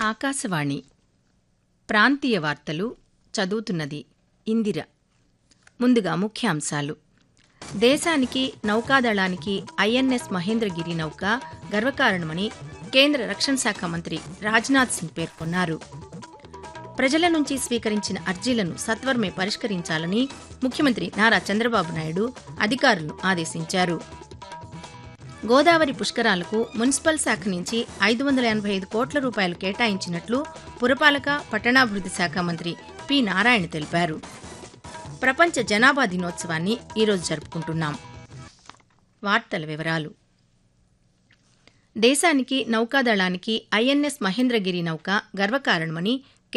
ఆకాశవాణి ప్రాంతీయ వార్తలు చదువుతున్నది ఇందిర ముందుగా ముఖ్యాంశాలు దేశానికి నౌకాదళానికి ఐఎన్ఎస్ మహేంద్రగిరి నౌక గర్వకారణమని కేంద్ర రక్షణ శాఖ మంత్రి రాజ్నాథ్ సింగ్ పేర్కొన్నారు ప్రజల నుంచి స్వీకరించిన అర్జీలను సత్వరమే పరిష్కరించాలని ముఖ్యమంత్రి నారా చంద్రబాబు నాయుడు అధికారులను ఆదేశించారు గోదావరి పుష్కరాలకు మున్సిపల్ శాఖ నుంచి ఐదు వందల ఎనభై ఐదు కోట్ల రూపాయలు కేటాయించినట్లు పురపాలక పట్టణాభివృద్ధి శాఖ మంత్రి పి నారాయణ తెలిపారు ప్రపంచ జనాభా దినోత్సవాన్ని ఈరోజు జరుపుకుంటున్నాం వార్తల వివరాలు దేశానికి నౌకాదళానికి ఐఎన్ఎస్ మహేంద్రగిరి నౌక గర్వకారణమని